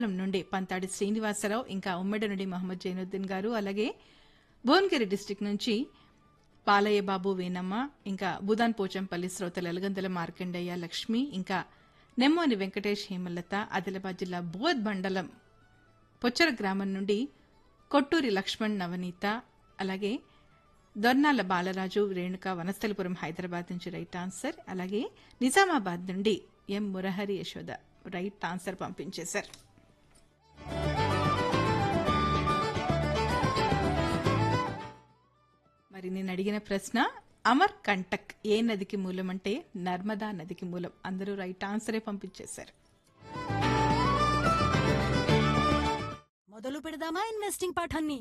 నుండి పంతాడి శ్రీనివాసరావు ఇంకా ఉమ్మడి నుండి మహమ్మద్ జైనుద్దీన్ గారు అలాగే భువనగిరి డిస్టిక్ నుంచి పాలయ్య బాబు వేనమ్మ ఇంకా బుదాన్ పోచంపల్లి శ్రోతల ఎలగందల మార్కండయ్య లక్ష్మి ఇంకా నెమ్మోని వెంకటేష్ హేమలత ఆదిలాబాద్ జిల్లా బోధ్ మండలం పొచ్చర గ్రామం నుండి కొట్టూరి లక్ష్మణ్ నవనీత అలాగే దొర్నాల బాలరాజు రేణుక వనస్థలిపురం హైదరాబాద్ నుంచి రైట్ ఆన్సర్ అలాగే నిజామాబాద్ నుండి M Murahari Yashoda right answer పంపించేశారు మరి నేను అడిగిన ప్రశ్న అమర్ కంటక్ ఏ నదికి మూలం అంటే నర్మదా నదికి మూలం అందరూ రైట్ ఆన్సరే పంపించేశారు మొదలు పెడదామా ఇన్వెస్టింగ్ పాఠాన్ని